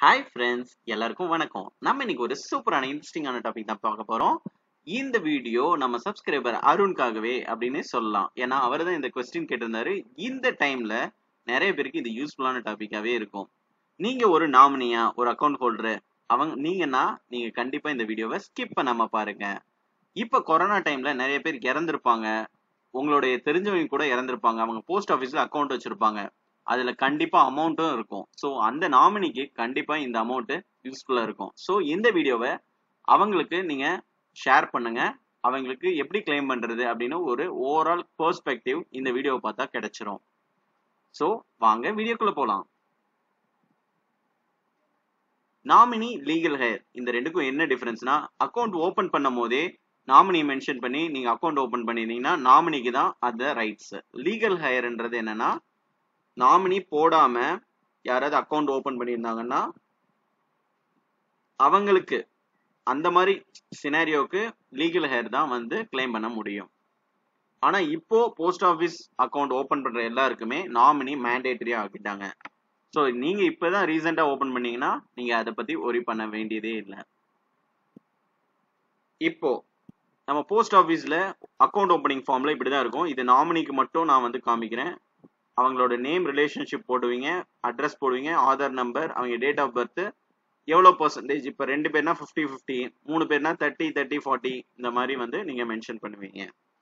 hi friends எல்லாருக்கும் வணக்கம் நம்ம இன்னைக்கு ஒரு சூப்பரான இன்ட்ரெஸ்டிங்கான டாபிக் தான் பார்க்க போறோம் இந்த வீடியோ நம்ம சப்ஸ்கிரைபர் அருண்காகவே அப்படின்னு சொல்லலாம் ஏன்னா அவர் தான் இந்த கொஸ்டின் கேட்டிருந்தாரு இந்த டைம்ல நிறைய பேருக்கு இது யூஸ்ஃபுல்லான டாபிக்காவே இருக்கும் நீங்க ஒரு நாமினியா ஒரு அக்கௌண்ட் ஹோல்டர் அவங்க நீங்கன்னா நீங்க கண்டிப்பா இந்த வீடியோவை ஸ்கிப் பண்ணாம பாருங்க இப்ப கொரோனா டைம்ல நிறைய பேர் இறந்திருப்பாங்க உங்களுடைய தெரிஞ்சவங்க கூட இறந்திருப்பாங்க அவங்க போஸ்ட் ஆஃபீஸ்ல அக்கௌண்ட் வச்சிருப்பாங்க அதுல கண்டிப்பா அமௌண்ட்டும் இருக்கும் ஸோ அந்த நாமினிக்கு கண்டிப்பா இந்த அமௌண்ட் யூஸ்ஃபுல்லா இருக்கும் ஸோ இந்த வீடியோவை அவங்களுக்கு நீங்க ஷேர் பண்ணுங்க அவங்களுக்கு எப்படி கிளைம் பண்றது அப்படின்னு ஒரு ஓவரால் பெர்ஸ்பெக்டிவ் இந்த வீடியோவை பார்த்தா கிடைச்சிரும் ஸோ வாங்க வீடியோக்குள்ள போலாம் நாமினி லீகல் ஹேர் இந்த ரெண்டுக்கும் என்ன டிஃபரன்ஸ்னா அக்கௌண்ட் ஓபன் பண்ணும் போதே நாமினி மென்ஷன் பண்ணி நீங்க அக்கௌண்ட் ஓபன் பண்ணிருந்தீங்கன்னா நாமினிக்கு தான் அந்த ரைட்ஸ் லீகல் ஹையர்ன்றது என்னன்னா நாமினி போடாம யாராவது அக்கௌண்ட் ஓபன் பண்ணியிருந்தாங்கன்னா அவங்களுக்கு அந்த மாதிரி சினாரியோக்கு லீகல் ஹேர் தான் வந்து கிளைம் பண்ண முடியும் ஆனா இப்போ போஸ்ட் ஆஃபீஸ் அக்கௌண்ட் ஓபன் பண்ற எல்லாருக்குமே நாமினி மேண்டேட்டரியா ஆக்கிட்டாங்க ஸோ நீங்க இப்பதான் ரீசெண்டா ஓபன் பண்ணீங்கன்னா நீங்க அதை பத்தி ஒரி பண்ண வேண்டியதே இல்லை இப்போ நம்ம போஸ்ட் ஆஃபீஸ்ல அக்கௌண்ட் ஓப்பனிங் ஃபார்ம்ல இப்படிதான் இருக்கும் இது நாமினிக்கு மட்டும் நான் வந்து காமிக்கிறேன் அவங்களோட நேம் ரிலேஷன்ஷிப் போடுவீங்க அட்ரஸ் போடுவீங்க ஆதார் நம்பர் அவங்க டேட் ஆஃப் பர்த் எவ்வளோ பர்சன்டேஜ் இப்போ ரெண்டு பேர்னா ஃபிஃப்டி ஃபிஃப்டி மூணு பேர்னா தேர்ட்டி தேர்ட்டி ஃபார்ட்டி இந்த மாதிரி வந்து நீங்கள் மென்ஷன் பண்ணுவீங்க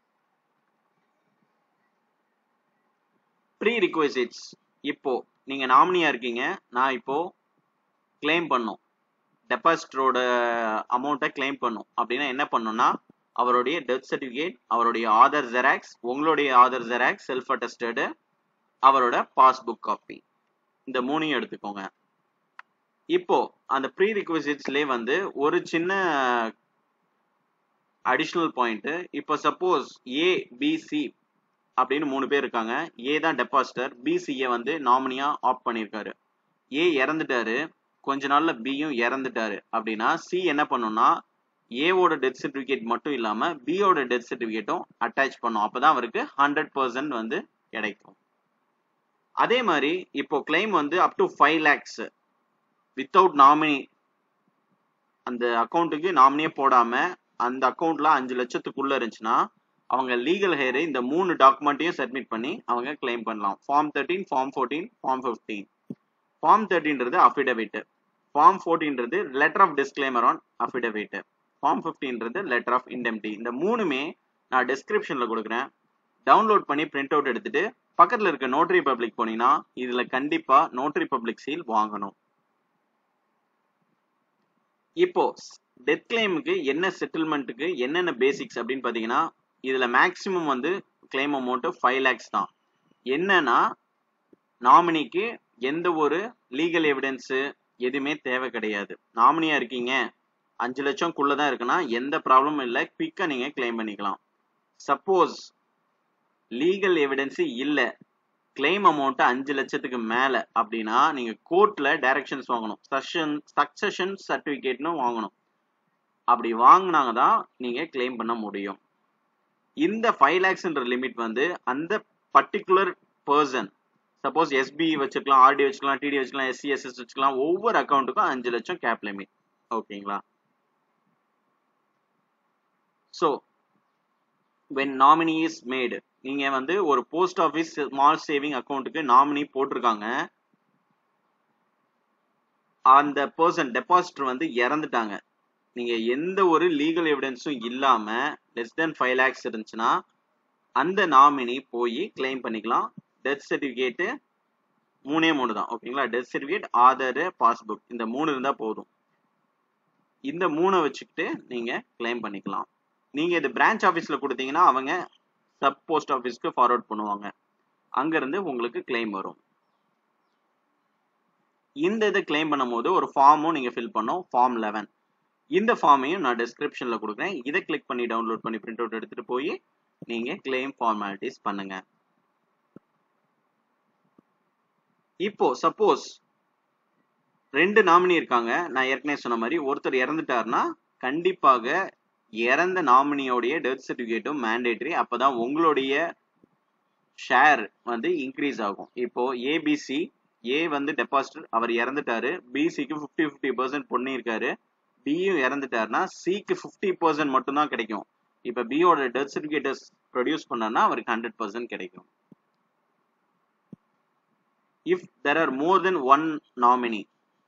ப்ரீ ரிக்வசிட்ஸ் இப்போ நீங்கள் நாமினியா இருக்கீங்க நான் இப்போ கிளைம் பண்ணும் டெபாசிட்டரோட அமௌண்ட்டை கிளைம் பண்ணும் அப்படின்னா என்ன பண்ணணும்னா அவருடைய டெத் சர்டிஃபிகேட் அவருடைய ஆதார் ஜெராக்ஸ் உங்களுடைய ஆதார் ஜெராக்ஸ் செல்ஃப் அட்டஸ்டடு அவரோட பாஸ்புக் காப்பி இந்த மூணையும் எடுத்துக்கோங்க இப்போ அந்த ப்ரீ ரிக்வசிட்ஸ்லேயே வந்து ஒரு சின்ன அடிஷ்னல் பாயிண்ட் இப்போ சப்போஸ் ஏ பிசி அப்படின்னு மூணு பேர் இருக்காங்க ஏ தான் டெபாசிட்டர் பிசியை வந்து நாமினியா ஆப் பண்ணியிருக்காரு ஏ இறந்துட்டாரு கொஞ்ச நாள்ல பியும் இறந்துட்டாரு அப்படின்னா சி என்ன பண்ணும்னா ஏவோட டெத் சர்டிஃபிகேட் மட்டும் இல்லாம பியோட டெத் சர்டிஃபிகேட்டும் அட்டாச் பண்ணும் அப்பதான் அவருக்கு ஹண்ட்ரட் பர்சன்ட் வந்து கிடைக்கும் அதே மாதிரி இப்போ கிளைம் வந்து up to five lakhs without nominee அந்த அக்கௌண்ட்டுக்கு நாமினியே போடாம அந்த அக்கௌண்ட்ல அஞ்சு லட்சத்துக்குள்ள இருந்துச்சுன்னா அவங்க லீகல் ஹேர் இந்த மூணு டாக்குமெண்ட்டையும் சப்மிட் பண்ணி அவங்க கிளைம் பண்ணலாம் form thirteen form fourteen form fifteen form தேர்ட்டின்றது அஃபிடவிட் ஃபார்ம் ஃபோர்டீன்றது letter of disclaimer on affidavit form ஃபிஃப்டீன்றது லெட்டர் ஆஃப் இன்டெம்டி இந்த மூணுமே நான் டிஸ்கிரிப்ஷன்ல கொடுக்குறேன் டவுன்லோட் பண்ணி பிரிண்ட் அவுட் எடுத்துட்டு பக்கத்துல இருக்க நோட்டரி பப்ளிக் போனீங்கன்னா இதுல கண்டிப்பா நோட்டரி பப்ளிக் சீல் வாங்கணும் இப்போ டெத் கிளைமுக்கு என்ன செட்டில்மெண்ட்டுக்கு என்னென்ன பேசிக்ஸ் அப்படின்னு பாத்தீங்கன்னா இதுல மேக்சிமம் வந்து கிளைம் அமௌண்ட் ஃபைவ் லேக்ஸ் தான் என்னன்னா நாமினிக்கு எந்த ஒரு லீகல் எவிடன்ஸ் எதுவுமே தேவை கிடையாது நாமினியா இருக்கீங்க அஞ்சு லட்சம்குள்ள தான் இருக்குன்னா எந்த ப்ராப்ளமும் இல்லை குவிக்கா நீங்க கிளைம் பண்ணிக்கலாம் சப்போஸ் லீகல் எவிடன்ஸ் இல்லை கிளைம் அமௌண்ட் அஞ்சு லட்சத்துக்கு மேல அப்படின்னா நீங்க கோர்ட்ல டைரக்ஷன்ஸ் வாங்கணும் சஷன் சக்சஷன் சர்டிபிகேட்னு வாங்கணும் அப்படி வாங்கினாங்க தான் நீங்க கிளைம் பண்ண முடியும் இந்த ஃபைவ் லேக்ஸ்ன்ற லிமிட் வந்து அந்த பர்டிகுலர் பர்சன் சப்போஸ் எஸ்பி வச்சுக்கலாம் ஆர்டி வச்சுக்கலாம் டிடி வச்சுக்கலாம் எஸ்சிஎஸ்எஸ் வச்சுக்கலாம் ஒவ்வொரு அக்கௌண்ட்டுக்கும் அஞ்சு லட்சம் கேப் லிமிட் ஓகேங்களா so when nominee is made நீங்க வந்து ஒரு போஸ்ட் ஆஃபீஸ் ஸ்மால் சேவிங் அக்கௌண்ட்டுக்கு நாமினி போட்டிருக்காங்க அந்த பர்சன் டெபாசிட்டர் வந்து இறந்துட்டாங்க நீங்க எந்த ஒரு லீகல் எவிடன்ஸும் இல்லாம லெஸ் தென் ஃபைவ் லேக்ஸ் இருந்துச்சுன்னா அந்த நாமினி போய் கிளைம் பண்ணிக்கலாம் டெத் சர்டிபிகேட்டு மூணே மூணு தான் ஓகேங்களா டெத் சர்டிபிகேட் ஆதார் பாஸ்புக் இந்த மூணு இருந்தா போதும் இந்த மூணை வச்சுக்கிட்டு நீங்க கிளைம் பண்ணிக்கலாம் நீங்க இது பிரான்ச் ஆஃபீஸ்ல கொடுத்தீங்கன்னா அவங்க சப் போஸ்ட் ஆஃபீஸ்க்கு ஃபார்வர்ட் பண்ணுவாங்க அங்கிருந்து உங்களுக்கு கிளைம் வரும் இந்த இதை கிளைம் பண்ணும்போது ஒரு ஃபார்மும் நீங்க ஃபில் பண்ணும் ஃபார்ம் லெவன் இந்த ஃபார்மையும் நான் டிஸ்கிரிப்ஷன்ல கொடுக்குறேன் இதை கிளிக் பண்ணி டவுன்லோட் பண்ணி பிரிண்ட் அவுட் எடுத்துட்டு போய் நீங்க கிளைம் ஃபார்மாலிட்டிஸ் பண்ணுங்க இப்போ சப்போஸ் ரெண்டு நாமினி இருக்காங்க நான் ஏற்கனவே சொன்ன மாதிரி ஒருத்தர் இறந்துட்டாருன்னா கண்டிப்பாக இறந்த நாமினியோடைய டெத் சர்டிஃபிகேட்டும் மேண்டேட்டரி அப்பதான் உங்களுடைய ஷேர் வந்து இன்க்ரீஸ் ஆகும் இப்போ ஏபிசி ஏ வந்து டெபாசிட்டர் அவர் இறந்துட்டாரு பிசிக்கு ஃபிஃப்டி ஃபிஃப்டி பர்சன்ட் பண்ணியிருக்காரு பியும் இறந்துட்டாருன்னா சிக்கு ஃபிஃப்டி பர்சன்ட் மட்டும்தான் கிடைக்கும் இப்போ பியோட டெத் சர்டிஃபிகேட்டஸ் ப்ரொடியூஸ் பண்ணார்னா அவருக்கு ஹண்ட்ரட் பர்சன்ட் கிடைக்கும் if there are more then one nominee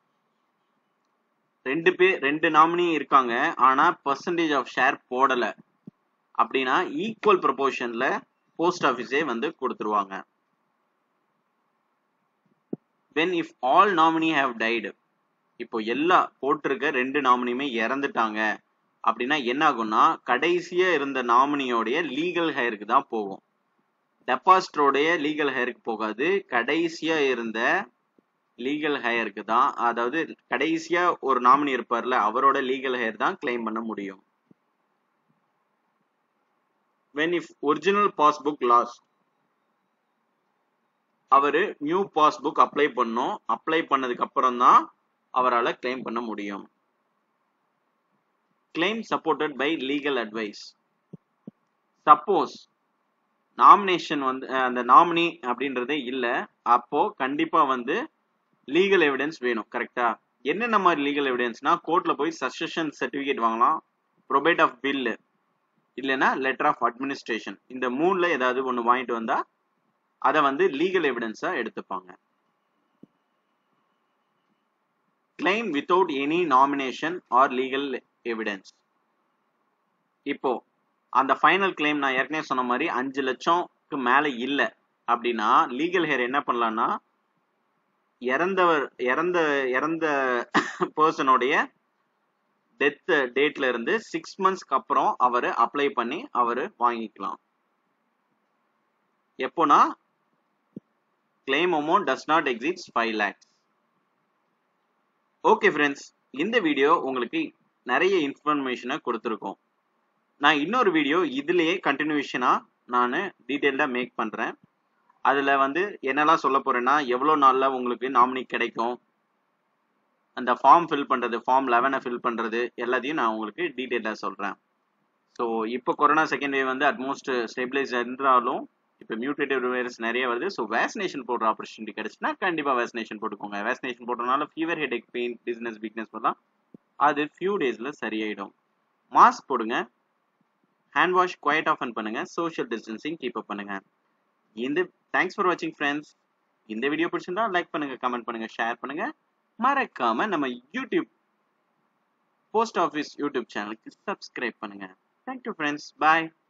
ரெண்டு பேர் ரெண்டு நாமினி இருக்காங்க ஆனா பர்சன்டேஜ் ஆஃப் ஷேர் போடல அப்படின்னா ஈக்குவல் ப்ரொபோர்ஷன்ல போஸ்ட் ஆஃபீஸே வந்து கொடுத்துருவாங்க when if all nominee have died இப்போ எல்லா போட்டிருக்க ரெண்டு நாமினியுமே இறந்துட்டாங்க அப்படின்னா என்ன ஆகும்னா கடைசியா இருந்த நாமினியோடைய லீகல் ஹேருக்கு தான் போகும் டெபாசிட்டரோடைய லீகல் ஹேருக்கு போகாது கடைசியா இருந்த லீகல் ஹேருக்கு தான் அதாவது கடைசியா ஒரு நாமினி இருப்பார்ல அவரோட லீகல் ஹேர் தான் கிளைம் பண்ண முடியும் when if original passbook lost அவரு நியூ பாஸ்புக் அப்ளை பண்ணும் அப்ளை பண்ணதுக்கு அப்புறம் தான் அவரால் கிளைம் பண்ண முடியும் claim supported by legal advice suppose nomination வந்து அந்த நாமினி அப்படின்றதே இல்லை அப்போ கண்டிப்பா வந்து லீகல் எவிடன்ஸ் வேணும் கரெக்டா என்னென்ன மாதிரி லீகல் எவிடன்ஸ்னா கோர்ட்ல போய் சக்சஷன் சர்டிபிகேட் வாங்கலாம் ப்ரொபேட் ஆஃப் பில் இல்லைன்னா லெட்டர் ஆஃப் அட்மினிஸ்ட்ரேஷன் இந்த மூணுல ஏதாவது ஒன்று வாங்கிட்டு வந்தா அதை வந்து லீகல் எவிடன்ஸா எடுத்துப்பாங்க claim without any nomination or legal evidence இப்போ அந்த ஃபைனல் கிளைம் நான் ஏற்கனவே சொன்ன மாதிரி அஞ்சு லட்சம்க்கு மேலே இல்லை அப்படின்னா லீகல் ஹேர் என்ன பண்ணலாம்னா இறந்தவர் இறந்த இறந்த பர்சனுடைய டெத் டேட்ல இருந்து சிக்ஸ் மந்த்ஸ்க்கு அப்புறம் அவர் அப்ளை பண்ணி அவர் வாங்கிக்கலாம் எப்போனா claim amount does not exceeds five lakhs okay friends இந்த வீடியோ உங்களுக்கு நிறைய இன்ஃபர்மேஷனை கொடுத்துருக்கோம் நான் இன்னொரு வீடியோ இதுலேயே கண்டினியூஷனாக நான் டீட்டெயில்டாக மேக் பண்ணுறேன் அதில் வந்து என்னெல்லாம் சொல்ல போகிறேன்னா எவ்வளோ நாளில் உங்களுக்கு நாமினி கிடைக்கும் அந்த ஃபார்ம் ஃபில் பண்ணுறது ஃபார்ம் லெவனை ஃபில் பண்ணுறது எல்லாத்தையும் நான் உங்களுக்கு டீட்டெயிலாக சொல்கிறேன் ஸோ இப்போ கொரோனா செகண்ட் வேவ் வந்து அட்மோஸ்ட் ஸ்டெபிளைஸ் இருந்தாலும் இப்போ மியூட்டேட்டிவ் வைரஸ் நிறைய வருது ஸோ வேக்சினேஷன் போடுற ஆப்பர்ச்சுனிட்டி கிடைச்சுன்னா கண்டிப்பாக வேக்சினேஷன் போட்டுக்கோங்க வேக்சினேஷன் போடுறதுனால fever headache pain dizziness weakness வரலாம் அது ஃபியூ டேஸில் சரியாயிடும் மாஸ்க் போடுங்க ஹேண்ட் வாஷ் குவைட் ஆஃப் பண்ணுங்க சோஷியல் டிஸ்டன்சிங் கீப் அப் பண்ணுங்க இந்த தேங்க்ஸ் ஃபார் வாட்சிங் ஃப்ரெண்ட்ஸ் இந்த வீடியோ பிடிச்சிருந்தா லைக் பண்ணுங்க கமெண்ட் பண்ணுங்க ஷேர் பண்ணுங்க மறக்காம நம்ம யூடியூப் போஸ்ட் ஆஃபீஸ் யூடியூப் சேனலுக்கு சப்ஸ்கிரைப் பண்ணுங்க தேங்க்யூ ஃப்ரெண்ட்ஸ் பாய்